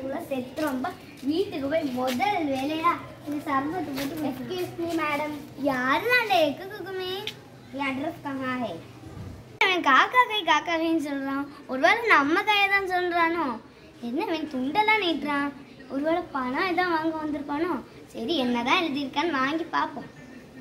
வயிற்றுக்குள்ள செத்துறோம் வீட்டுக்கு போய் முதல் வேலையா இந்த சர்பத்து போட்டு எக்ஸ்கியூஸ் மீ மேடம் யாருலாம் எக்கு குக்குமே அட்ரஸ் கஹா ஹே அவன் காக்கா கை காக்கா கைன்னு சொல்றான் ஒருவேளை நம்ம கையை தான் சொல்றானோ என்ன அவன் துண்டெல்லாம் நீட்டுறான் ஒருவேளை பணம் எதாவது வாங்க வந்திருப்பானோ சரி என்னதான் எழுதியிருக்கான்னு வாங்கி பார்ப்போம்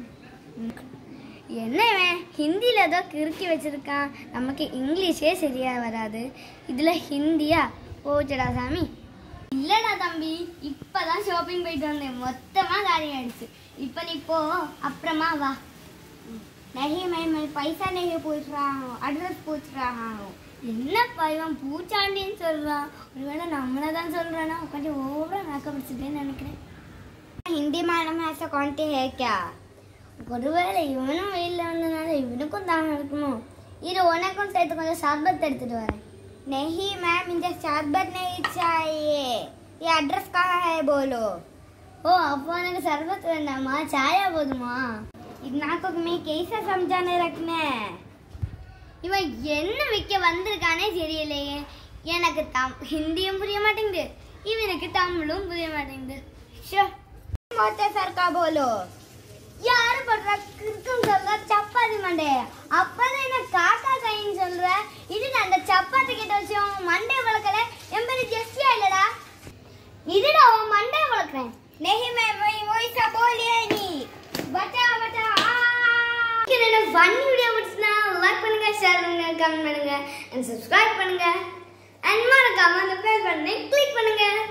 என்ன இவன் ஹிந்தியில் ஏதோ கிறுக்கி வச்சிருக்கான் நமக்கு இங்கிலீஷே சரியா வராது இதில் ஹிந்தியா போச்சடா சாமி இல்லடா தம்பி இப்பதான் ஷாப்பிங் போயிட்டு வந்தேன் மொத்தமா காலி ஆயிடுச்சு இப்போ நீ போ அப்புறமா வா नहीं मैं मैं पैसा नहीं पूछ रहा हूँ एड्रेस पूछ रहा हूँ என்னப்பா இவன் பூச்சாண்டின்னு சொல்றான் ஒருவேளை நம்மளை தான் சொல்றானா கொஞ்சம் ஓவரா மேக்கப் பிடிச்சிட்டேன்னு நினைக்கிறேன் ஹிந்தி மேடம் ऐसा कौनते है क्या ஒருவேளை இவனும் வெயில்ல வந்தனால இவனுக்கும் தாகம் இருக்குமோ இரு உனக்கும் சேர்த்து கொஞ்சம் சர்பத் எடுத்துட்டு வரேன் नहीं मैम मुझे शरबत नहीं चाहिए ये एड्रेस कहाँ है बोलो ஓ அப்போ எனக்கு சர்பத் வேண்டாமா சாயா போதுமா இது நாக்கு மே கேச சம்ஜானே ரக்னே இவன் என்ன விற்க வந்திருக்கானே தெரியலையே எனக்கு தம் ஹிந்தியும் புரிய மாட்டேங்குது இவனுக்கு தமிழும் புரிய மாட்டேங்குது ஷோ மொத்த சர்க்கா போலோ யாரு பண்ற கிறுக்கம் சொல்ற சப்பாத்தி மண்டே அப்பதான் என்ன காக்கா கைன்னு சொல்ற இதுக்கு அந்த சப்பாத்தி கிட்ட வச்சு அவன் மண்டே வளர்க்கல எம்பது ஜெஸ்டியா இல்லடா இதுடா அவன் மண்டே வளர்க்குறேன் नहीं मैं वही वही सब बोलिए नहीं बचा बचा என்ன ஃபன் வீடியோ பிடிச்சினா லைக் பண்ணுங்க ஷேர் பண்ணுங்க கமெண்ட் பண்ணுங்க அண்ட் சப்ஸ்கிரைப் பண்ணுங்க அண்ட் மறக்காம அந்த பெல் பட்டனை கிளிக் பண்ணுங்க